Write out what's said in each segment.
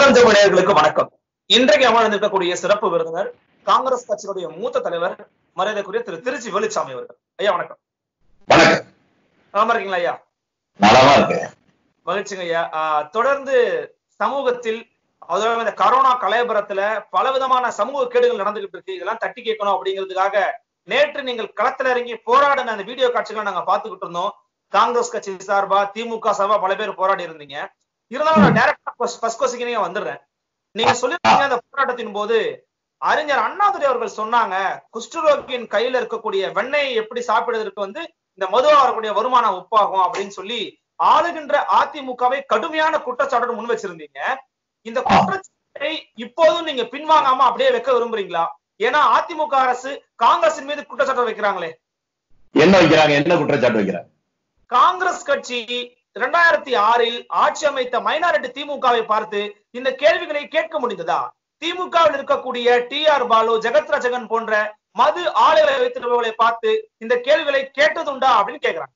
மனோரஞ்ச நேயர்களுக்கு வணக்கம் இன்றைக்கு அமர்ந்திருக்கக்கூடிய சிறப்பு விருந்தினர் காங்கிரஸ் கட்சியினுடைய மூத்த தலைவர் மரியாதைக்குரிய திரு திருச்சி வேலுச்சாமி அவர்கள் ஐயா வணக்கம் வணக்கம் நலமா இருக்கீங்களா ஐயா நலமா இருக்கு மகிழ்ச்சிங்க ஐயா ஆஹ் தொடர்ந்து சமூகத்தில் அதுவும் இந்த கரோனா கலையபுரத்துல பல விதமான சமூக கேடுகள் நடந்துகிட்டு இருக்கு இதெல்லாம் தட்டி கேட்கணும் அப்படிங்கிறதுக்காக நேற்று நீங்கள் களத்துல இறங்கி போராடின அந்த வீடியோ காட்சிகளை நாங்க பாத்துக்கிட்டு இருந்தோம் காங்கிரஸ் கட்சி சார்பா திமுக சார்பா பல பேர் போராடி இருந்தீங்க இருந்தாலும் நான் டைரக்டா ஃபர்ஸ்ட் கொஸ்டினே வந்துடுறேன் நீங்க சொல்லிருக்கீங்க அந்த போராட்டத்தின் போது அறிஞர் அண்ணாதுரை அவர்கள் சொன்னாங்க குஷ்டரோகியின் கையில இருக்கக்கூடிய வெண்ணெய் எப்படி சாப்பிடுவதற்கு வந்து இந்த மதுவா வரக்கூடிய வருமானம் ஒப்பாகும் அப்படின்னு சொல்லி ஆளுகின்ற அதிமுகவை கடுமையான குற்றச்சாட்டு முன் வச்சிருந்தீங்க இந்த குற்றச்சாட்டை இப்போதும் நீங்க பின்வாங்காம அப்படியே வைக்க விரும்புறீங்களா ஏன்னா அதிமுக அரசு காங்கிரசின் மீது குற்றச்சாட்டு வைக்கிறாங்களே என்ன வைக்கிறாங்க என்ன குற்றச்சாட்டு வைக்கிறாங்க காங்கிரஸ் கட்சி இரண்டாயிரத்தி ஆறில் ஆட்சி அமைத்த மைனாரிட்டி திமுகவை பார்த்து இந்த கேள்விகளை கேட்க முடிந்ததா திமுகவில் இருக்கக்கூடிய டி ஆர் பாலு ஜெகத் ரஜகன் போன்ற மது ஆலைகளை வைத்திருப்பவர்களை பார்த்து இந்த கேள்விகளை கேட்டதுண்டா அப்படின்னு கேக்குறாங்க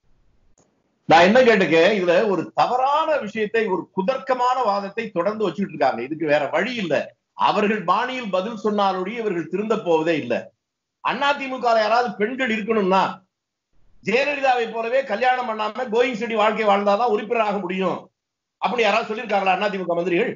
நான் என்ன கேட்டுக்கேன் இதுல ஒரு தவறான விஷயத்தை ஒரு குதர்க்கமான வாதத்தை தொடர்ந்து வச்சுட்டு இருக்காங்க இதுக்கு வேற வழி இல்ல அவர்கள் பாணியில் பதில் சொன்னாலுடைய இவர்கள் திருந்த போவதே இல்ல அதிமுக யாராவது பெண்கள் இருக்கணும்னா ஜெயலலிதாவை போலவே கல்யாணம் பண்ணாம கோயிங் ஸ்டடி வாழ்க்கை வாழ்ந்தாதான் உறுப்பினராக முடியும் அப்படி யாராவது சொல்லியிருக்காங்களா அதிமுக மந்திரிகள்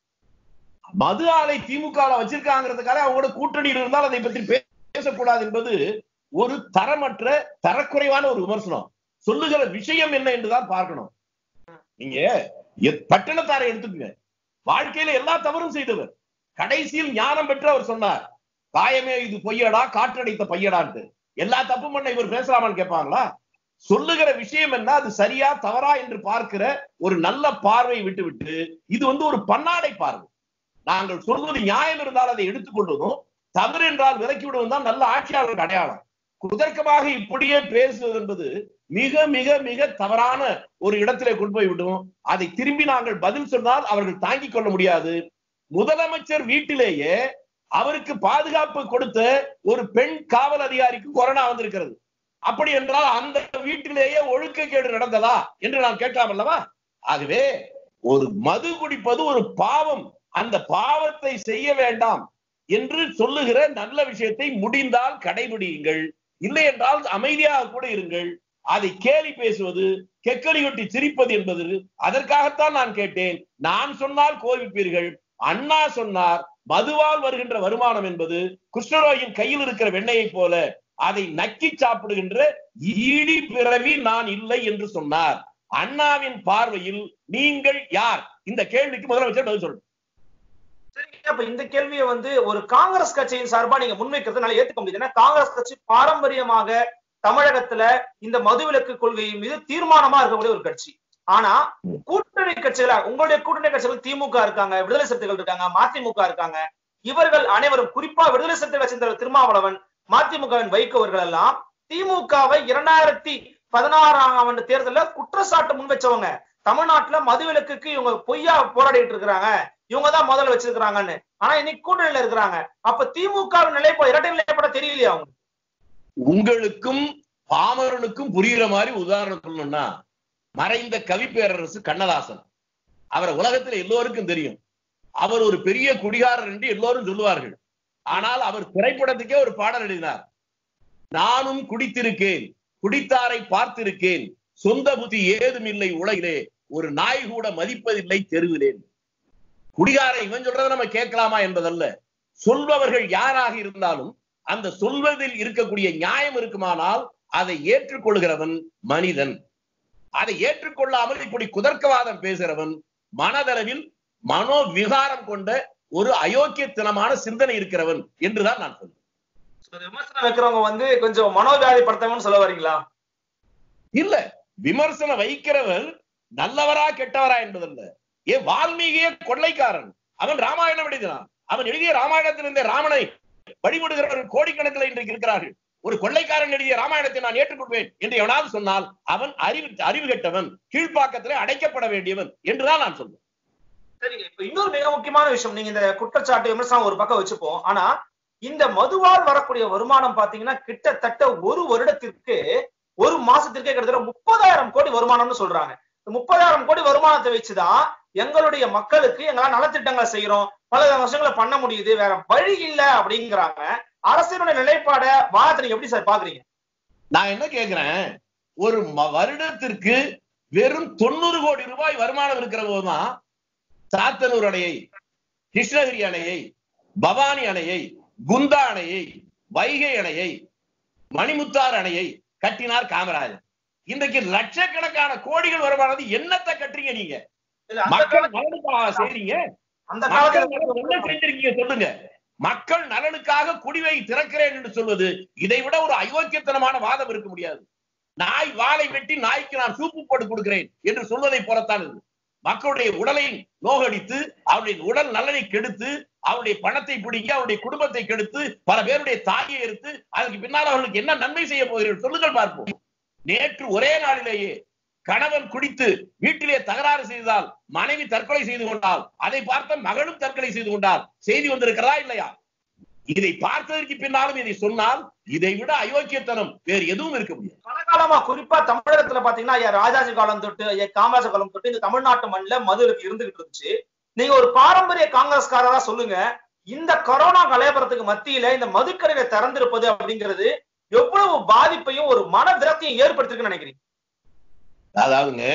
மது ஆலை திமுக வச்சிருக்காங்கிறதுக்காக அவங்களோட கூட்டணி இருந்தால் அதை பற்றி பேசக்கூடாது என்பது ஒரு தரமற்ற தரக்குறைவான ஒரு விமர்சனம் சொல்லுகிற விஷயம் என்ன என்றுதான் பார்க்கணும் நீங்க எத்- பட்டணத்தாரை எடுத்துக்கங்க வாழ்க்கையில எல்லா தவறும் செய்தவர் கடைசியில் ஞானம் பெற்று அவர் சொன்னார் காயமே இது பொய்யடா காற்றடைத்த பையடான்ட்டு எல்லா தப்பு பண்ண இவர் பேசலாமான்னு கேட்பாங்களா சொல்லுகிற விஷயம் என்ன அது சரியா தவறா என்று பார்க்கிற ஒரு நல்ல பார்வை விட்டு விட்டு இது வந்து ஒரு பன்னாடை பார்வை நாங்கள் சொல்வது நியாயம் இருந்தால் அதை எடுத்துக்கொள்வதும் தவறு என்றால் விலக்கி விடுவதும் தான் நல்ல ஆட்சியாளருக்கு அடையாளம் குதர்க்கமாக இப்படியே பேசுவது என்பது மிக மிக மிக தவறான ஒரு இடத்திலே கொண்டு போய் விடும் அதை திரும்பி நாங்கள் பதில் சொன்னால் அவர்கள் தாங்கிக் கொள்ள முடியாது முதலமைச்சர் வீட்டிலேயே அவருக்கு பாதுகாப்பு கொடுத்த ஒரு பெண் காவல் அதிகாரிக்கு கொரோனா வந்திருக்கிறது அப்படி என்றால் அந்த வீட்டிலேயே ஒழுக்கக்கேடு நடந்ததா என்று நாம் கேட்கலாம் அல்லவா ஆகவே ஒரு மது குடிப்பது ஒரு பாவம் அந்த பாவத்தை செய்ய வேண்டாம் என்று சொல்லுகிற நல்ல விஷயத்தை முடிந்தால் கடைபிடியுங்கள் இல்லை என்றால் அமைதியாக கூட இருங்கள் அதை கேலி பேசுவது கெக்கடியொட்டி சிரிப்பது என்பது அதற்காகத்தான் நான் கேட்டேன் நான் சொன்னால் கோவிப்பீர்கள் அண்ணா சொன்னார் மதுவால் வருகின்ற வருமானம் என்பது குஷ்ணரோகின் கையில் இருக்கிற வெண்ணெயை போல அதை நக்கி சாப்பிடுகின்ற ஈடி பிறவி நான் இல்லை என்று சொன்னார் அண்ணாவின் பார்வையில் நீங்கள் யார் இந்த கேள்விக்கு முதலமைச்சர் பதில் சொல்லணும் சரிங்க அப்ப இந்த கேள்வியை வந்து ஒரு காங்கிரஸ் கட்சியின் சார்பா நீங்க முன்வைக்கிறதுனால ஏத்துக்க முடியுது ஏன்னா காங்கிரஸ் கட்சி பாரம்பரியமாக தமிழகத்துல இந்த மதுவிலக்கு கொள்கை மீது தீர்மானமா இருக்கக்கூடிய ஒரு கட்சி ஆனா கூட்டணி கட்சிகளா உங்களுடைய கூட்டணி கட்சிகள் திமுக இருக்காங்க விடுதலை சிறுத்தைகள் இருக்காங்க மதிமுக இருக்காங்க இவர்கள் அனைவரும் குறிப்பா விடுதலை சிறுத்தை கட்சியின் தலைவர் திருமாவளவன் மதிமுகவின் வைக்கவர்கள் எல்லாம் திமுகவை இரண்டாயிரத்தி பதினாறாம் ஆண்டு தேர்தலில் குற்றச்சாட்டு முன் வச்சவங்க தமிழ்நாட்டுல மதுவிலக்குக்கு இவங்க பொய்யா போராடிட்டு இருக்கிறாங்க இவங்க தான் முதல்ல வச்சிருக்கிறாங்கன்னு ஆனா இன்னைக்கு கூட்டணியில இருக்கிறாங்க அப்ப திமுகவின் நிலைப்பாடு இரட்டை நிலைப்பாட தெரியலையா அவங்க உங்களுக்கும் பாமரனுக்கும் புரியுற மாதிரி உதாரணம் சொல்லணும்னா மறைந்த கவி பேரரசு கண்ணதாசன் அவரை உலகத்துல எல்லோருக்கும் தெரியும் அவர் ஒரு பெரிய குடிகாரர் என்று எல்லோரும் சொல்லுவார்கள் ஆனால் அவர் திரைப்படத்துக்கே ஒரு பாடல் எழுதினார் நானும் குடித்திருக்கேன் குடித்தாரை பார்த்திருக்கேன் சொந்த புத்தி ஏதும் இல்லை உலகிலே ஒரு நாய் கூட மதிப்பதில்லை தெருவிலேன் குடிகாரை இவன் சொல்றதை நம்ம கேட்கலாமா என்பதல்ல சொல்பவர்கள் யாராக இருந்தாலும் அந்த சொல்வதில் இருக்கக்கூடிய நியாயம் இருக்குமானால் அதை ஏற்றுக்கொள்கிறவன் மனிதன் அதை ஏற்றுக்கொள்ளாமல் இப்படி குதர்க்கவாதம் பேசுகிறவன் மனதளவில் மனோ விகாரம் கொண்ட ஒரு அயோக்கியத்தனமான சிந்தனை இருக்கிறவன் என்றுதான் நான் சொல்றேன் So, விமர்சனம் வைக்கிறவங்க வந்து கொஞ்சம் மனோவியாதி படுத்தவன்னு சொல்ல வரீங்களா இல்ல விமர்சனம் வைக்கிறவன் நல்லவரா கெட்டவரா என்பதல்ல ஏ வால்மீகியே கொள்ளைக்காரன் அவன் ராமாயணம் எழுதினான் அவன் எழுதிய ராமாயணத்தில் இருந்த ராமனை வழிபடுகிறவர்கள் கோடிக்கணக்கில் இன்றைக்கு இருக்கிறார்கள் ஒரு கொள்ளைக்காரன் எழுதிய ராமாயணத்தை நான் ஏற்றுக்கொள்வேன் என்று எவனாவது சொன்னால் அவன் அறிவு அறிவு கெட்டவன் கீழ்ப்பாக்கத்திலே அடைக்கப்பட வேண்டியவன் என்றுதான் நான் சொல்றேன் சரிங்க இப்ப இன்னொரு மிக முக்கியமான விஷயம் நீங்க இந்த குற்றச்சாட்டு விமர்சனம் ஒரு பக்கம் வச்சுப்போம் ஆனா இந்த மதுவால் வரக்கூடிய வருமானம் பாத்தீங்கன்னா கிட்டத்தட்ட ஒரு வருடத்திற்கு ஒரு மாசத்திற்கே கிட்டத்தட்ட முப்பதாயிரம் கோடி வருமானம்னு சொல்றாங்க முப்பதாயிரம் கோடி வருமானத்தை வச்சுதான் எங்களுடைய மக்களுக்கு எங்களால் நலத்திட்டங்களை செய்யறோம் பல விஷயங்களை பண்ண முடியுது வேற வழி இல்ல அப்படிங்கிறாங்க அரசினுடைய நிலைப்பாட வாதத்தை நீங்க எப்படி சார் பாக்குறீங்க நான் என்ன கேக்குறேன் ஒரு ம- வருடத்திற்கு வெறும் தொண்ணூறு கோடி ரூபாய் வருமானம் இருக்கிற போதுதான் சாத்தனூர் அணையை கிருஷ்ணகிரி அணையை பவானி அணையை குந்தா அணையை வைகை அணையை மணிமுத்தார் அணையை கட்டினார் காமராஜர் இன்றைக்கு லட்சக்கணக்கான கோடிகள் வருமானது என்னத்தை கட்டுறீங்க நீங்க இல்ல, அந்த மக்கள் காலத்துல- நலனுக்காக செய்றீங்க அந்த மக்கள் காலத்துல நலனுக்கு என்ன செஞ்சிருக்கீங்க சொல்லுங்க மக்கள் நலனுக்காக குடிவை திறக்கிறேன் என்று சொல்வது இதை விட ஒரு அயோக்கியத்தனமான வாதம் இருக்க முடியாது நாய் வாளை வெட்டி நாய்க்கு நான் சூப்பு போட்டு கொடுக்கிறேன் என்று சொல்வதை போலத்தான் இது மக்களுடைய உடலை நோகடித்து அவருடைய உடல் நலனை கெடுத்து அவருடைய பணத்தை பிடிங்கி அவருடைய குடும்பத்தை கெடுத்து பல பேருடைய தாயை எடுத்து அதற்கு பின்னால் அவர்களுக்கு என்ன நன்மை செய்ய போகிறீர்கள் சொல்லுங்கள் பார்ப்போம் நேற்று ஒரே நாளிலேயே கணவன் குடித்து வீட்டிலே தகராறு செய்ததால் மனைவி தற்கொலை செய்து கொண்டால் அதை பார்த்த மகளும் தற்கொலை செய்து கொண்டால் செய்தி வந்திருக்கிறதா இல்லையா இதை பார்த்ததற்கு பின்னாலும் இதை சொன்னால் இதை விட அயோக்கியத்தனம் வேறு எதுவும் இருக்க முடியாது பல காலமா குறிப்பா தமிழகத்துல பாத்தீங்கன்னா ஐயா ராஜாஜி காலம் தொட்டு ஐயா காமராஜர் காலம் தொட்டு இந்த தமிழ்நாட்டு மண்ணில மது இருக்கு இருந்துகிட்டு இருந்துச்சு நீங்க ஒரு பாரம்பரிய காங்கிரஸ்காரரா சொல்லுங்க இந்த கொரோனா கலையபுரத்துக்கு மத்தியில இந்த மதுக்கடையை திறந்திருப்பது அப்படிங்கிறது எவ்வளவு பாதிப்பையும் ஒரு மன விரக்தியும் ஏற்படுத்திருக்குன்னு நினைக்கிறீங்க அதாவதுங்க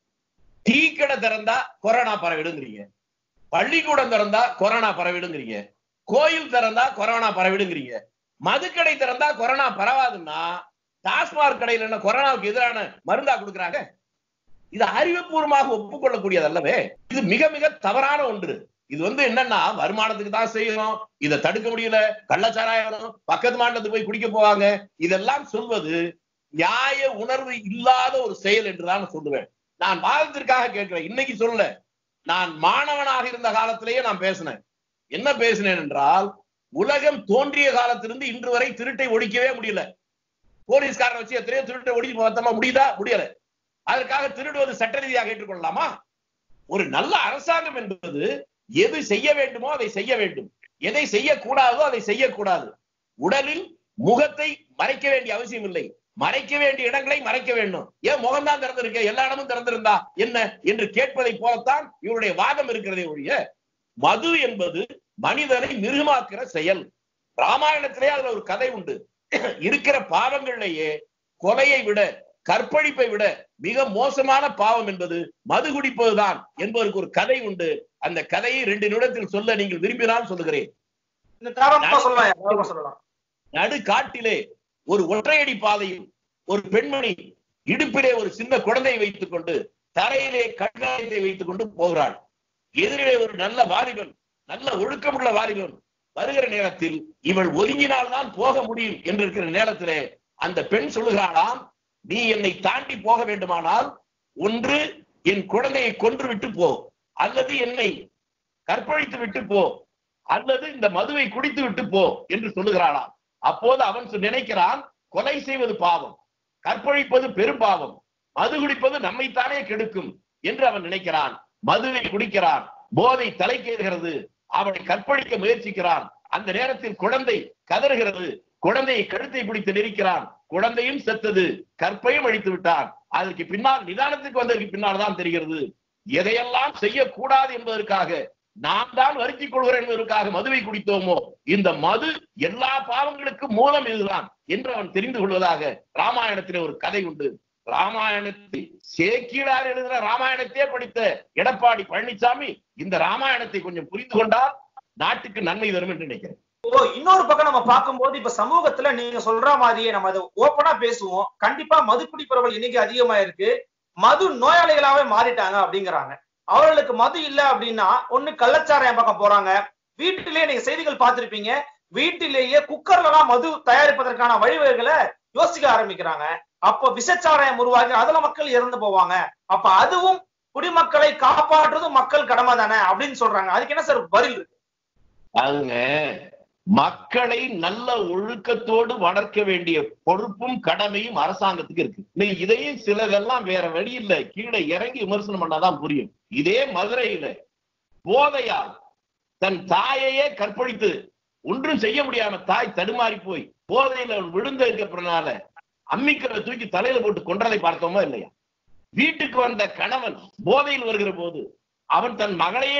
டீ கடை திறந்தா கொரோனா பரவிடுங்கிறீங்க பள்ளிக்கூடம் திறந்தா கொரோனா பரவிடுங்கிறீங்க கோயில் திறந்தா கொரோனா பரவிடுங்கிறீங்க மதுக்கடை திறந்தா கொரோனா பரவாதுன்னா டாஸ்மாக் கடையில் என்ன கொரோனாவுக்கு எதிரான மருந்தா கொடுக்குறாங்க இது அறிவுபூர்வமாக ஒப்புக்கொள்ளக்கூடியது அல்லவே இது மிக மிக தவறான ஒன்று இது வந்து என்னன்னா வருமானத்துக்கு தான் செய்யணும் இதை தடுக்க முடியல கள்ளச்சாராயம் பக்கத்து மாநிலத்துக்கு போய் குடிக்க போவாங்க இதெல்லாம் சொல்வது நியாய உணர்வு இல்லாத ஒரு செயல் என்றுதான் சொல்லுவேன் நான் வாதத்திற்காக கேட்கிறேன் இன்னைக்கு சொல்லல நான் மாணவனாக இருந்த காலத்திலேயே நான் பேசினேன் என்ன பேசினேன் என்றால் உலகம் தோன்றிய காலத்திலிருந்து இன்று வரை திருட்டை ஒழிக்கவே முடியல போலீஸ்காரனை வச்சு எத்தனையோ திருட்டை ஒழிக்க மொத்தமா முடியுதா முடியல அதற்காக திருடுவது சட்ட ரீதியாக ஏற்றுக்கொள்ளலாமா ஒரு நல்ல அரசாங்கம் என்பது எது செய்ய வேண்டுமோ அதை செய்ய வேண்டும் எதை செய்யக்கூடாதோ அதை செய்யக்கூடாது உடலில் முகத்தை மறைக்க வேண்டிய அவசியம் இல்லை மறைக்க வேண்டிய இடங்களை மறைக்க வேண்டும் ஏன் முகம்தான் திறந்திருக்க எல்லா இடமும் திறந்திருந்தா என்ன என்று கேட்பதை போலத்தான் இவருடைய வாதம் இருக்கிறதே ஒழிய மது என்பது மனிதனை மிருகமாக்குற செயல் ராமாயணத்திலே அதுல ஒரு கதை உண்டு இருக்கிற பாவங்கள்லேயே கொலையை விட கற்பழிப்பை விட மிக மோசமான பாவம் என்பது மது குடிப்பதுதான் என்பதற்கு ஒரு கதை உண்டு அந்த கதையை ரெண்டு நிமிடத்தில் சொல்ல நீங்கள் விரும்பினால் சொல்லுகிறேன் இந்த தாராளமா சொல்லலாம் ஐயா, தாராளமா சொல்லலாம் நடு காட்டிலே ஒரு ஒற்றையடி பாதையில் ஒரு பெண்மணி இடுப்பிலே ஒரு சின்ன குழந்தையை வைத்துக் கொண்டு தரையிலே கண்காணித்தை வைத்துக் கொண்டு போகிறாள் எதிரிலே ஒரு நல்ல வாலிபன் நல்ல ஒழுக்கமுள்ள வாலிபன் வருகிற நேரத்தில் இவள் ஒதுங்கினால்தான் போக முடியும் என்று இருக்கிற நேரத்திலே அந்த பெண் சொல்லுகிறாளாம் நீ என்னை தாண்டி போக வேண்டுமானால் ஒன்று என் குழந்தையை கொன்று விட்டு போ அல்லது என்னை கற்பழித்து விட்டு போ அல்லது இந்த மதுவை குடித்து விட்டு போ என்று சொல்லுகிறாளாம் அப்போது அவன் சொ- நினைக்கிறான் கொலை செய்வது பாவம் கற்பழிப்பது பெரும் பாவம் மது குடிப்பது நம்மைத்தானே கெடுக்கும் என்று அவன் நினைக்கிறான் மதுவை குடிக்கிறான் போதை தலைக்கேறுகிறது அவனை கற்பழிக்க முயற்சிக்கிறான் அந்த நேரத்தில் குழந்தை கதறுகிறது குழந்தையை கழுத்தை பிடித்து நெரிக்கிறான் குழந்தையும் செத்தது கற்பையும் அழித்து விட்டான் அதற்கு பின்னால் நிதானத்துக்கு வந்ததற்கு பின்னால் தான் தெரிகிறது எதையெல்லாம் செய்யக்கூடாது என்பதற்காக நாம் தான் வருத்திக் கொள்கிறோம் என்பதற்காக மதுவை குடித்தோமோ இந்த மது எல்லா பாவங்களுக்கும் மூலம் இதுதான் என்று அவன் தெரிந்து கொள்வதாக ராமாயணத்திலே ஒரு கதை உண்டு ராமாயணத்தை சேக்கிழார் எழுதுற ராமாயணத்தையே படித்த எடப்பாடி பழனிசாமி இந்த ராமாயணத்தை கொஞ்சம் புரிந்து கொண்டால் நாட்டுக்கு நன்மை தரும் என்று நினைக்கிறேன் ஓ இன்னொரு பக்கம் நம்ம பார்க்கும்போது இப்ப சமூகத்துல நீங்க சொல்ற மாதிரியே நம்ம அதை ஓப்பனா பேசுவோம் கண்டிப்பா மது குடிப்பவர்கள் எண்ணிக்கை அதிகமா இருக்கு மது நோயாளிகளாவே மாறிட்டாங்க அப்படிங்கிறாங்க அவர்களுக்கு மது இல்ல அப்படின்னா ஒண்ணு கள்ளச்சாராயம் பக்கம் போறாங்க வீட்டிலேயே நீங்க செய்திகள் பார்த்திருப்பீங்க வீட்டிலேயே குக்கர்ல எல்லாம் மது தயாரிப்பதற்கான வழிவகைகளை யோசிக்க ஆரம்பிக்கிறாங்க அப்போ விஷச்சாராயம் உருவாகி அதுல மக்கள் இறந்து போவாங்க அப்ப அதுவும் குடிமக்களை காப்பாற்றுறதும் மக்கள் கடமை தானே அப்படின்னு சொல்றாங்க அதுக்கு என்ன சார் பதில் இருக்கு அதுங்க மக்களை நல்ல ஒழுக்கத்தோடு வளர்க்க வேண்டிய பொறுப்பும் கடமையும் அரசாங்கத்துக்கு இருக்கு நீ இதையும் சிலதெல்லாம் வேற வழி இல்ல கீழே இறங்கி விமர்சனம் பண்ணாதான் புரியும் இதே மதுரையில போதையால் தன் தாயையே கற்பழித்து ஒன்றும் செய்ய முடியாம தாய் தடுமாறி போய் போதையில அவள் விழுந்ததுக்கு அப்புறம்னால அம்மிக்கரை தூக்கி தலையில போட்டு கொன்றதை பார்த்தோமா இல்லையா வீட்டுக்கு வந்த கணவன் போதையில் வருகிற போது அவன் தன் மகளையே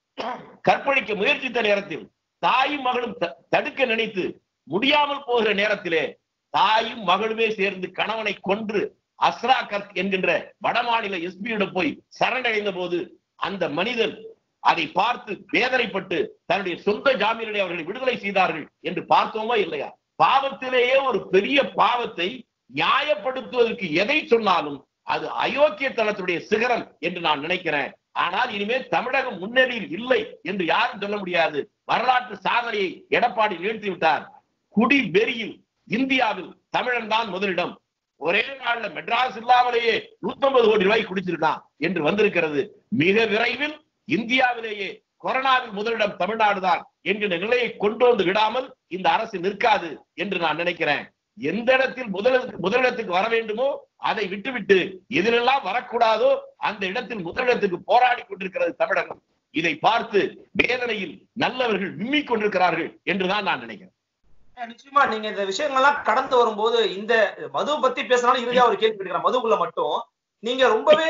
கற்பழிக்க முயற்சித்த நேரத்தில் தாயும் மகளும் த- தடுக்க நினைத்து முடியாமல் போகிற நேரத்திலே தாயும் மகளுமே சேர்ந்து கணவனை கொன்று அஸ்ரா கர்க் என்கின்ற வடமாநில எஸ்பியிடம் போய் சரணடைந்த போது அந்த மனிதன் அதை பார்த்து வேதனைப்பட்டு தன்னுடைய சொந்த ஜாமீனிலே அவர்களை விடுதலை செய்தார்கள் என்று பார்த்தோமா இல்லையா பாவத்திலேயே ஒரு பெரிய பாவத்தை நியாயப்படுத்துவதற்கு எதை சொன்னாலும் அது அயோக்கியத்தனத்துடைய சிகரம் என்று நான் நினைக்கிறேன் ஆனால் இனிமேல் தமிழகம் முன்னணியில் இல்லை என்று யாரும் சொல்ல முடியாது வரலாற்று சாதனையை எடப்பாடி நிகழ்த்தி விட்டார் குடி வெறியில் இந்தியாவில் தமிழன் தான் முதலிடம் ஒரே நாள்ல மெட்ராஸ் இல்லாமலேயே 150 கோடி ரூபாய் குடிச்சிருக்கான் என்று வந்திருக்கிறது மிக விரைவில் இந்தியாவிலேயே கொரோனாவில் முதலிடம் தமிழ்நாடு தான் என்கிற நிலையை கொண்டு வந்து விடாமல் இந்த அரசு நிற்காது என்று நான் நினைக்கிறேன் எந்த இடத்தில் முதல் முதலிடத்துக்கு வர வேண்டுமோ அதை விட்டுவிட்டு எதிலெல்லாம் வரக்கூடாதோ அந்த இடத்தில் முதலிடத்துக்கு போராடி கொண்டிருக்கிறது தமிழகம் இதை பார்த்து வேதனையில் நல்லவர்கள் விம்மிக் கொண்டிருக்கிறார்கள் என்றுதான் நான் நினைக்கிறேன் நிச்சயமா நீங்க இந்த விஷயங்கள்லாம் கடந்து வரும்போது இந்த மது பத்தி பேசினாலும் இறுதியா ஒரு கேள்வி கேட்கிறேன் மதுக்குள்ள மட்டும் நீங்க ரொம்பவே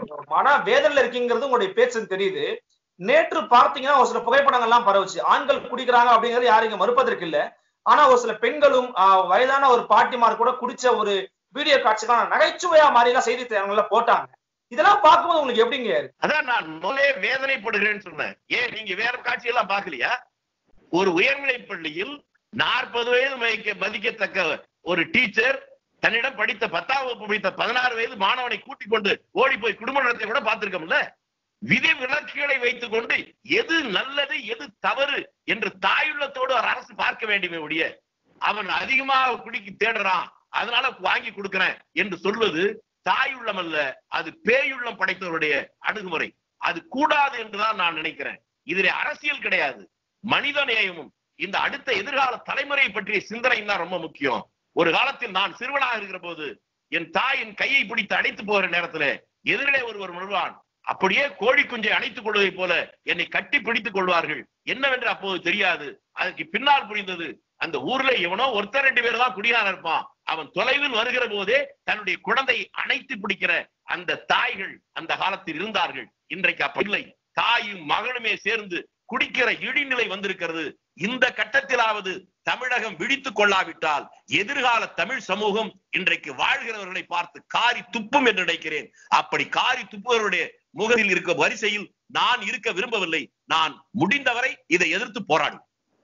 மன வேதனையில இருக்கீங்கிறது உங்களுடைய பேச்சு தெரியுது நேற்று பார்த்தீங்கன்னா ஒரு சில புகைப்படங்கள்லாம் பரவுச்சு ஆண்கள் குடிக்கிறாங்க அப்படிங்கிறது யாரும் இங்க மறுப்பதற்கு இல்ல ஆனா ஒரு சில பெண்களும் ஆஹ், வயதான ஒரு பாட்டிமார் கூட குடிச்ச ஒரு வீடியோ காட்சிக்கான நகைச்சுவையா மாதிரி எல்லாம் செய்தி சேனல்ல போட்டாங்க இதெல்லாம் பார்க்கும்போது உங்களுக்கு எப்படிங்க இருக்கு? அதான் நான் முதலே வேதனைப்படுகிறேன்னு சொன்னேன் ஏன் நீங்க வேற காட்சியெல்லாம் பார்க்கலையா ஒரு உயர்நிலை பள்ளியில் நாற்பது வயது மதிக்க மதிக்கத்தக்க ஒரு டீச்சர் தன்னிடம் படித்த பத்தாம் வகுப்பு படித்த பதினாறு வயது மாணவனை கூட்டிக் கொண்டு ஓடி போய் குடும்ப நடத்தை கூட பார்த்திருக்கோம்ல விதி விலக்குகளை வைத்துக் கொண்டு எது நல்லது எது தவறு என்று தாயுள்ளத்தோடு ஒரு அரசு பார்க்க வேண்டுமே ஒழிய அவன் அதிகமாக குடிக்கு தேடுறான் அதனால வாங்கி கொடுக்கிறேன் என்று சொல்வது தாயுள்ளம் அல்ல அது பேயுள்ளம் படைத்தவருடைய அணுகுமுறை அது கூடாது என்றுதான் நான் நினைக்கிறேன் இதிலே அரசியல் கிடையாது மனித நேயமும் இந்த அடுத்த எதிர்கால தலைமுறையை பற்றிய சிந்தனை தான் ரொம்ப முக்கியம் ஒரு காலத்தில் நான் சிறுவனாக இருக்கிற போது என் தாயின் கையை பிடித்து அடைத்து போகிற நேரத்துல எதிரிலே ஒருவர் வருவான் அப்படியே கோழி குஞ்சை அணைத்துக் கொள்வதைப் போல என்னை கட்டி பிடித்துக் கொள்வார்கள் என்னவென்று அப்போது தெரியாது அதற்கு பின்னால் புரிந்தது அந்த ஊர்ல எவனோ ஒருத்தர் ரெண்டு பேர் தான் குடியார இருப்பான் அவன் தொலைவில் வருகிற போதே தன்னுடைய குழந்தையை அணைத்து பிடிக்கிற அந்த தாய்கள் அந்த காலத்தில் இருந்தார்கள் இன்றைக்கு அப்ப இல்லை தாயும் மகனுமே சேர்ந்து குடிக்கிற இழிநிலை வந்திருக்கிறது இந்த கட்டத்திலாவது தமிழகம் விழித்துக் கொள்ளாவிட்டால் எதிர்கால தமிழ் சமூகம் இன்றைக்கு வாழ்கிறவர்களை பார்த்து காரி துப்பும் என்று நினைக்கிறேன் அப்படி காரி துப்புவருடைய முகத்தில் இருக்க வரிசையில் நான் இருக்க விரும்பவில்லை நான் முடிந்தவரை இதை எதிர்த்து போராடுவேன்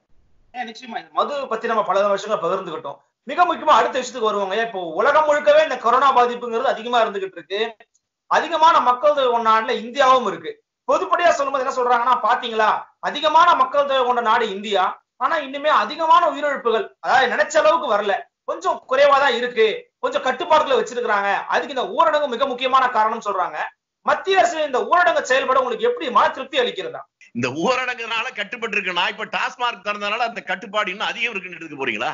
ஏன் நிச்சயமா இந்த மது பத்தி நம்ம பல வருஷங்கள் பகிர்ந்துகிட்டோம் மிக முக்கியமா அடுத்த விஷயத்துக்கு வருவாங்க இப்போ உலகம் முழுக்கவே இந்த கொரோனா பாதிப்புங்கிறது அதிகமா இருந்துகிட்டு இருக்கு அதிகமான மக்கள் தொகை கொண்ட நாடுல இந்தியாவும் இருக்கு பொதுப்படையா சொல்லும்போது என்ன சொல்றாங்கன்னா பாத்தீங்களா அதிகமான மக்கள் தொகை கொண்ட நாடு இந்தியா ஆனா இன்னுமே அதிகமான உயிரிழப்புகள் அதாவது நினைச்ச அளவுக்கு வரல கொஞ்சம் குறைவா தான் இருக்கு கொஞ்சம் கட்டுப்பாடுகளை வச்சிருக்கிறாங்க அதுக்கு இந்த ஊரடங்கு மிக முக்கியமான காரணம் சொல்றாங்க மத்திய அரசு இந்த ஊரடங்கு செயல்பட உங்களுக்கு எப்படி மன திருப்தி அளிக்கிறதா இந்த ஊரடங்குனால கட்டுப்பட்டு இருக்கு நான் இப்ப டாஸ்மார்க் திறந்தனால அந்த கட்டுப்பாடு இன்னும் அதிகம் இருக்குன்னு எடுத்துக்க போறீங்களா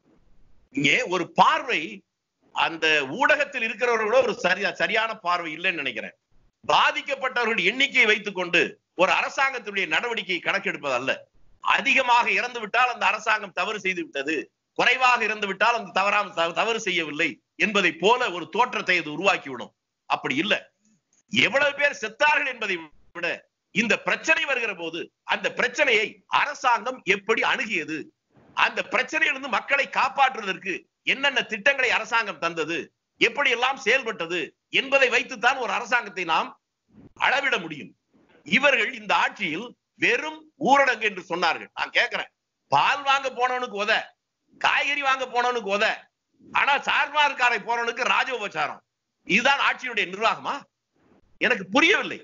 இங்கே ஒரு பார்வை அந்த ஊடகத்தில் இருக்கிறவர்களோட ஒரு சரியா சரியான பார்வை இல்லைன்னு நினைக்கிறேன் பாதிக்கப்பட்டவர்கள் எண்ணிக்கையை வைத்துக் கொண்டு ஒரு அரசாங்கத்துடைய நடவடிக்கையை கணக்கெடுப்பது அல்ல அதிகமாக இறந்து விட்டால் அந்த அரசாங்கம் தவறு செய்து விட்டது குறைவாக இறந்து விட்டால் அந்த தவறாம் தவ- தவறு செய்யவில்லை என்பதை போல ஒரு தோற்றத்தை அது உருவாக்கிவிடும் அப்படி இல்லை எவ்வளவு பேர் செத்தார்கள் என்பதை விட இந்த பிரச்சனை வருகிற போது அந்த பிரச்சனையை அரசாங்கம் எப்படி அணுகியது அந்த பிரச்சனையிலிருந்து மக்களை காப்பாற்றுவதற்கு என்னென்ன திட்டங்களை அரசாங்கம் தந்தது எப்படி எல்லாம் செயல்பட்டது என்பதை வைத்துத்தான் ஒரு அரசாங்கத்தை நாம் அளவிட முடியும் இவர்கள் இந்த ஆட்சியில் வெறும் ஊரடங்கு என்று சொன்னார்கள் நான் கேட்கிறேன் பால் வாங்க போனவனுக்கு உத காய்கறி வாங்க போனவனுக்கு உத ஆனா சார்மார்காரை போனவனுக்கு ராஜோபச்சாரம் இதுதான் ஆட்சியுடைய நிர்வாகமா எனக்கு புரியவில்லை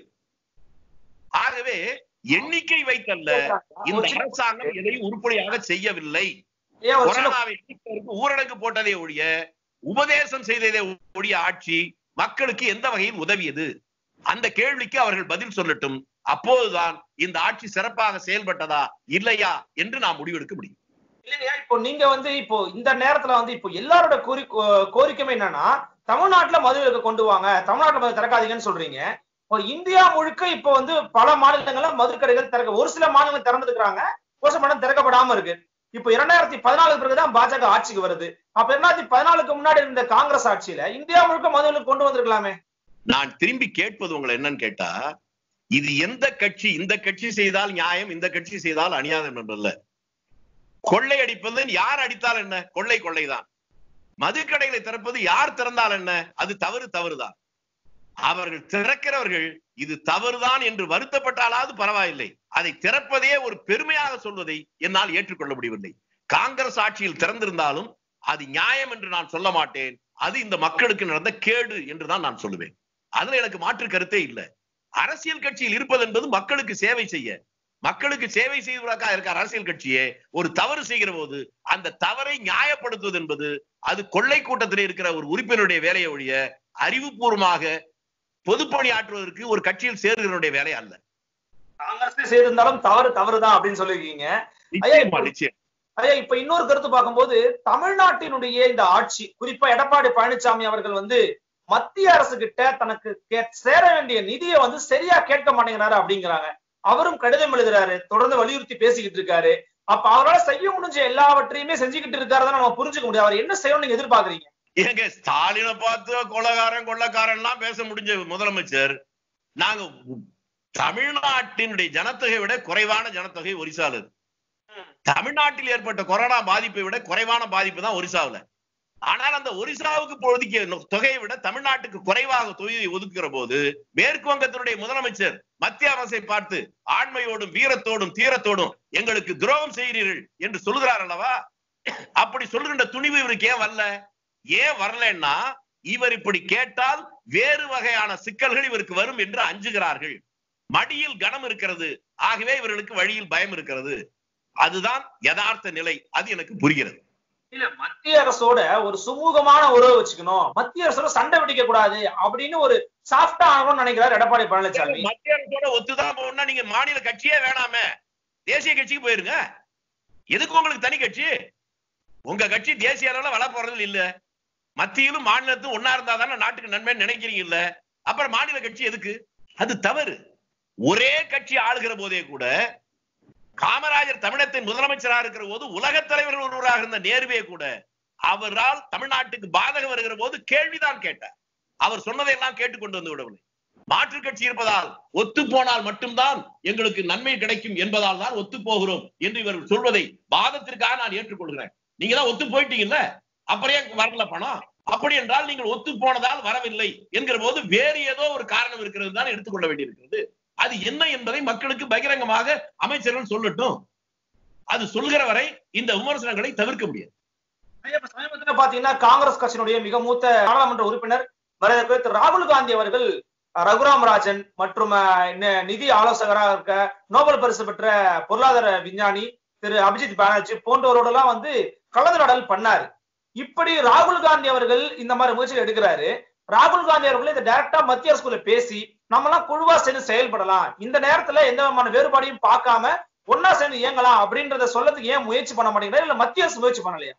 ஆகவே எண்ணிக்கை வைத்தல்ல இந்த அரசாங்கம் எதையும் உருப்படியாக செய்யவில்லை ஏன் ஒரு சில கொரோனாவை நீக்குவதற்கு ஊரடங்கு போட்டதே ஒழிய உபதேசம் செய்ததே ஒழிய ஆட்சி மக்களுக்கு எந்த வகையில் உதவியது அந்த கேள்விக்கு அவர்கள் பதில் சொல்லட்டும் அப்போதுதான் இந்த ஆட்சி சிறப்பாக செயல்பட்டதா இல்லையா என்று நாம் முடிவெடுக்க முடியும் இல்லையா இப்போ நீங்க வந்து இப்போ இந்த நேரத்துல வந்து இப்போ எல்லாரோட கோரி கோ- கோரிக்கையுமே என்னன்னா தமிழ்நாட்டுல மது விலக்கு கொண்டு வாங்க தமிழ்நாட்டுல மது திறக்காதீங்கன்னு சொல்றீங்க இப்போ இந்தியா முழுக்க இப்போ வந்து பல மாநிலங்கள்ல மதுக்கடைகள் திறக்க ஒரு சில மாநிலங்கள் திறந்துருக்காங்க ஒரு சில மாநிலம் திறக்கப்படாம இருக்கு இப்போ இரண்டாயிரத்தி பதினாலுக்கு பிறகுதான் பாஜக ஆட்சிக்கு வருது அப்ப இரண்டாயிரத்தி பதினாலுக்கு முன்னாடி இருந்த காங்கிரஸ் ஆட்சியில இந்தியா முழுக்க மது விலக்கு கொண்டு வந்திருக்கலாமே நான் திரும்பி கேட்பது உங்களை என்னன்னு கேட்டா இது எந்த கட்சி இந்த கட்சி செய்தால் நியாயம் இந்த கட்சி செய்தால் அநியாயம் என்றல்ல கொள்ளை அடிப்பது யார் அடித்தால் என்ன கொள்ளை கொள்ளைதான் மதுக்கடைகளை திறப்பது யார் திறந்தால் என்ன அது தவறு தவறுதான் அவர்கள் திறக்கிறவர்கள் இது தவறுதான் என்று வருத்தப்பட்டாலாவது பரவாயில்லை அதை திறப்பதே ஒரு பெருமையாக சொல்வதை என்னால் ஏற்றுக்கொள்ள முடியவில்லை காங்கிரஸ் ஆட்சியில் திறந்திருந்தாலும் அது நியாயம் என்று நான் சொல்ல மாட்டேன் அது இந்த மக்களுக்கு நடந்த கேடு என்றுதான் நான் சொல்லுவேன் அதுல எனக்கு மாற்று கருத்தே இல்லை அரசியல் கட்சியில் இருப்பது என்பது மக்களுக்கு சேவை செய்ய மக்களுக்கு சேவை செய்வதற்காக இருக்க அரசியல் கட்சியே ஒரு தவறு செய்கிற போது அந்த தவறை நியாயப்படுத்துவது என்பது அது கொள்ளை கூட்டத்தில் இருக்கிற ஒரு உறுப்பினருடைய வேலையை ஒழிய அறிவுபூர்வமாக பொதுப்பணி ஆற்றுவதற்கு ஒரு கட்சியில் சேருகிறவருடைய வேலை அல்ல காங்கிரஸ் செய்திருந்தாலும் தவறு தவறுதான் அப்படின்னு சொல்லிருக்கீங்க நிச்சயமா நிச்சயம் ஐயா இப்ப இன்னொரு கருத்து பார்க்கும்போது தமிழ்நாட்டினுடைய இந்த ஆட்சி குறிப்பா எடப்பாடி பழனிசாமி அவர்கள் வந்து மத்திய அரசு கிட்ட தனக்கு கே- சேர வேண்டிய நிதியை வந்து சரியா கேட்க மாட்டேங்கிறாரு அப்படிங்கிறாங்க அவரும் கடிதம் எழுதுறாரு தொடர்ந்து வலியுறுத்தி பேசிக்கிட்டு இருக்காரு அப்ப அவரால் செய்ய முடிஞ்ச எல்லாவற்றையுமே செஞ்சுக்கிட்டு இருக்காருதான் நம்ம புரிஞ்சுக்க முடியாது அவர் என்ன செய்யணும்னு நீங்க எதிர்பார்க்கறீங்க ஏங்க ஸ்டாலினை பார்த்து கொலகாரன் கொள்ளக்காரன் எல்லாம் பேச முடிஞ்ச முதலமைச்சர் நாங்க தமிழ்நாட்டினுடைய ஜனத்தொகை விட குறைவான ஜனத்தொகை ஒரிசால இருக்கு தமிழ்நாட்டில் ஏற்பட்ட கொரோனா பாதிப்பை விட குறைவான பாதிப்பு தான் ஒரிசாவுல ஆனால் அந்த ஒரிசாவுக்கு பொழுதுக்கு தொகையை விட தமிழ்நாட்டுக்கு குறைவாக தொகையை ஒதுக்குகிற போது மேற்கு வங்கத்தினுடைய முதலமைச்சர் மத்திய அரசை பார்த்து ஆண்மையோடும் வீரத்தோடும் தீரத்தோடும் எங்களுக்கு துரோகம் செய்கிறீர்கள் என்று சொல்லுகிறார் அல்லவா அப்படி சொல்லுகின்ற துணிவு இவருக்கு ஏன் வரல ஏன் வரலன்னா இவர் இப்படி கேட்டால் வேறு வகையான சிக்கல்கள் இவருக்கு வரும் என்று அஞ்சுகிறார்கள் மடியில் கனம் இருக்கிறது ஆகவே இவர்களுக்கு வழியில் பயம் இருக்கிறது அதுதான் யதார்த்த நிலை அது எனக்கு புரிகிறது இல்ல மத்திய அரசோட ஒரு சுமூகமான உறவு வச்சுக்கணும் மத்திய அரசோட சண்டை பிடிக்க கூடாது அப்படின்னு ஒரு சாஃப்டா ஆகணும்னு நினைக்கிறார் எடப்பாடி பழனிசாமி மத்திய அரசோட ஒத்துதான் போகணும்னா நீங்க மாநில கட்சியே வேணாமே தேசிய கட்சிக்கு போயிருங்க எதுக்கு உங்களுக்கு தனி கட்சி உங்க கட்சி தேசிய அளவுல வள போறது இல்ல மத்தியிலும் மாநிலத்தும் ஒன்னா இருந்தா தானே நாட்டுக்கு நன்மை நினைக்கிறீங்க இல்ல அப்புறம் மாநில கட்சி எதுக்கு அது தவறு ஒரே கட்சி ஆளுகிற போதே கூட காமராஜர் தமிழகத்தின் முதலமைச்சராக இருக்கிற போது உலகத் தலைவர்கள் ஒருவராக இருந்த நேருவே கூட அவரால் தமிழ்நாட்டுக்கு பாதகம் வருகிற போது கேள்விதான் கேட்டார் அவர் சொன்னதையெல்லாம் கேட்டுக்கொண்டு வந்து விடவில்லை மாற்று கட்சி இருப்பதால் ஒத்து போனால் மட்டும்தான் எங்களுக்கு நன்மை கிடைக்கும் என்பதால் தான் ஒத்து போகிறோம் என்று இவர்கள் சொல்வதை வாதத்திற்காக நான் ஏற்றுக்கொள்கிறேன் நீங்க தான் ஒத்து போயிட்டீங்கல்ல அப்புறம் ஏன் வரல பணம் அப்படி என்றால் நீங்கள் ஒத்து போனதால் வரவில்லை என்கிற போது வேறு ஏதோ ஒரு காரணம் இருக்கிறது தான் எடுத்துக்கொள்ள வேண்டியிருக்கிறது அது என்ன என்பதை மக்களுக்கு பகிரங்கமாக அமைச்சர்கள் சொல்லட்டும் அது சொல்கிற வரை இந்த விமர்சனங்களை தவிர்க்க முடியாது இப்ப சமீபத்துல பாத்தீங்கன்னா காங்கிரஸ் கட்சியினுடைய மிக மூத்த நாடாளுமன்ற உறுப்பினர் வரவேற்க திரு ராகுல் காந்தி அவர்கள் அஹ், ரகுராம் ராஜன் மற்றும் அஹ், நி- நிதி ஆலோசகராக இருக்க நோபல் பரிசு பெற்ற பொருளாதார விஞ்ஞானி திரு அபிஜித் பானர்ஜி போன்றவரோடலாம் வந்து கலந்துரையாடல் பண்ணாரு இப்படி ராகுல் காந்தி அவர்கள் இந்த மாதிரி முயற்சிகள் எடுக்கிறாரு ராகுல் காந்தி அவர்கள் இதை டைரக்டா மத்திய அரசுக்குள்ள பேசி நம்ம எல்லாம் குழுவா சேர்ந்து செயல்படலாம் இந்த நேரத்துல எந்த விதமான வேறுபாடையும் பார்க்காம ஒன்னா சேர்ந்து இயங்கலாம் அப்படின்றத சொல்லதுக்கு ஏன் முயற்சி பண்ண மாட்டேங்கிறாரு இல்ல மத்திய அரசு முயற்சி பண்ணலையா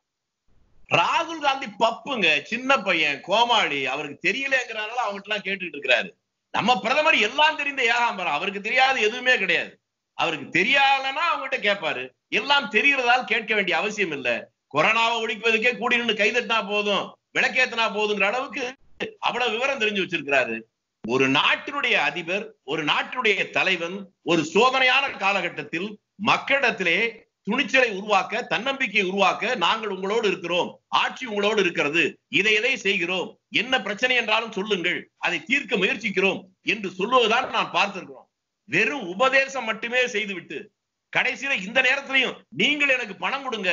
ராகுல் காந்தி பப்புங்க சின்ன பையன் கோமாளி அவருக்கு தெரியலங்கிறனால அவங்ககிட்ட எல்லாம் கேட்டுட்டு இருக்கிறாரு நம்ம பிரதமர் எல்லாம் தெரிந்த ஏகாம்பரம் அவருக்கு தெரியாது எதுவுமே கிடையாது அவருக்கு தெரியாதனா அவங்ககிட்ட கேட்பாரு எல்லாம் தெரியறதால் கேட்க வேண்டிய அவசியம் இல்ல கொரோனாவை ஒழிப்பதுக்கே கூடி நின்று கைதட்டினா போதும் விளக்கேத்தினா போதுங்கிற அளவுக்கு அவ்வளவு விவரம் தெரிஞ்சு வச்சிருக்கிறாரு ஒரு நாட்டினுடைய அதிபர் ஒரு நாட்டினுடைய தலைவன் ஒரு சோதனையான காலகட்டத்தில் மக்களிடத்திலே துணிச்சலை உருவாக்க தன்னம்பிக்கையை உருவாக்க நாங்கள் உங்களோடு இருக்கிறோம் ஆட்சி உங்களோடு இருக்கிறது இதை எதை செய்கிறோம் என்ன பிரச்சனை என்றாலும் சொல்லுங்கள் அதை தீர்க்க முயற்சிக்கிறோம் என்று சொல்லுவதுதான் நான் பார்த்திருக்கிறோம் வெறும் உபதேசம் மட்டுமே செய்துவிட்டு கடைசியில இந்த நேரத்திலையும் நீங்கள் எனக்கு பணம் கொடுங்க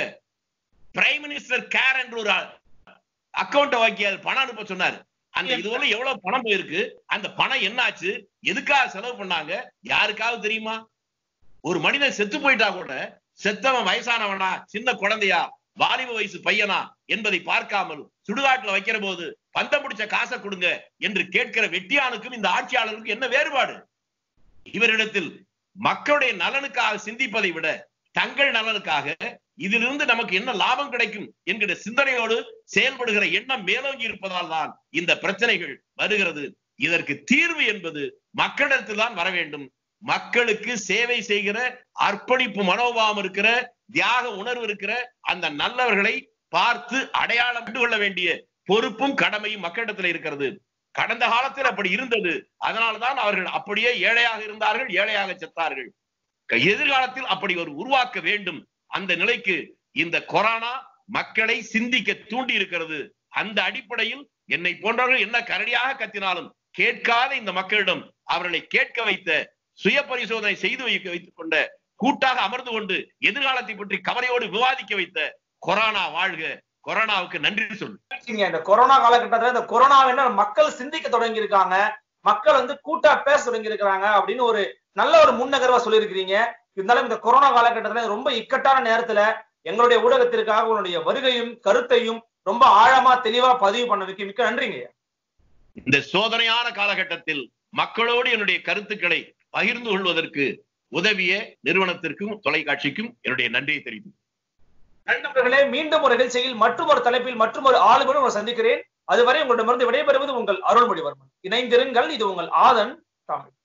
பிரைம் மினிஸ்டர் கேர் என்று ஒரு அக்கௌண்ட் வாக்கி அது பணம் அனுப்ப சொன்னாரு அந்த இதுவரை எவ்வளவு பணம் போயிருக்கு அந்த பணம் என்ன ஆச்சு எதுக்காக செலவு பண்ணாங்க யாருக்காவது தெரியுமா ஒரு மனிதன் செத்து போயிட்டா கூட செத்தவன் வயசானவனா சின்ன குழந்தையா வாலிப வயசு பையனா என்பதை பார்க்காமல் சுடுகாட்டுல வைக்கிற போது பந்தம் பிடிச்ச காசை கொடுங்க என்று கேட்கிற வெட்டியானுக்கும் இந்த ஆட்சியாளருக்கும் என்ன வேறுபாடு இவரிடத்தில் மக்களுடைய நலனுக்காக சிந்திப்பதை விட தங்கள் நலனுக்காக இதிலிருந்து நமக்கு என்ன லாபம் கிடைக்கும் என்கிற சிந்தனையோடு செயல்படுகிற எண்ணம் மேலோங்கி இருப்பதால் தான் இந்த பிரச்சனைகள் வருகிறது இதற்கு தீர்வு என்பது மக்களிடத்தில் தான் வர வேண்டும் மக்களுக்கு சேவை செய்கிற அர்ப்பணிப்பு மனோபாவம் இருக்கிற தியாக உணர்வு இருக்கிற அந்த நல்லவர்களை பார்த்து அடையாளம் கண்டு கொள்ள வேண்டிய பொறுப்பும் கடமையும் மக்களிடத்தில் இருக்கிறது கடந்த காலத்தில் அப்படி இருந்தது அதனால்தான் அவர்கள் அப்படியே ஏழையாக இருந்தார்கள் ஏழையாக செத்தார்கள் க- எதிர்காலத்தில் அப்படி ஒரு உருவாக்க வேண்டும் அந்த நிலைக்கு இந்த கொரோனா மக்களை சிந்திக்க தூண்டி இருக்கிறது அந்த அடிப்படையில் என்னை போன்றவர்கள் என்ன கரடியாக கத்தினாலும் கேட்காத இந்த மக்களிடம் அவர்களை கேட்க வைத்த சுய பரிசோதனை செய்து வைக்க வைத்துக் கொண்ட கூட்டாக அமர்ந்து கொண்டு எதிர்காலத்தை பற்றி கவலையோடு விவாதிக்க வைத்த கொரோனா வாழ்க கொரோனாவுக்கு நன்றி சொல்லு பேசுறீங்க. இந்த கொரோனா காலகட்டத்துல இந்த கொரோனாவை என்ன மக்கள் சிந்திக்க தொடங்கி இருக்காங்க மக்கள் வந்து கூட்டா பேச தொடங்கி இருக்கிறாங்க அப்படின்னு ஒரு நல்ல ஒரு முன்னகர்வா சொல்லியிருக்கிறீங்க இருந்தாலும் இந்த கொரோனா காலகட்டத்துல ரொம்ப இக்கட்டான நேரத்துல எங்களுடைய ஊடகத்திற்காக உங்களுடைய வருகையும் கருத்தையும் ரொம்ப ஆழமா தெளிவா பதிவு பண்ணதுக்கு மிக்க நன்றிங்க இந்த சோதனையான காலகட்டத்தில் மக்களோடு என்னுடைய கருத்துக்களை பகிர்ந்து கொள்வதற்கு உதவிய நிறுவனத்திற்கும் தொலைக்காட்சிக்கும் என்னுடைய நன்றியை தெரிவித்து நண்பர்களே மீண்டும் ஒரு நிகழ்ச்சியில் மற்றும் ஒரு தலைப்பில் மற்றும் ஒரு ஆளுடன் உங்களை சந்திக்கிறேன் அதுவரை உங்களிடமிருந்து விடைபெறுவது உங்கள் அருள்மொழிவர்மன் இணைந்திருங்கள் இது உங்கள் ஆதன் தமிழ்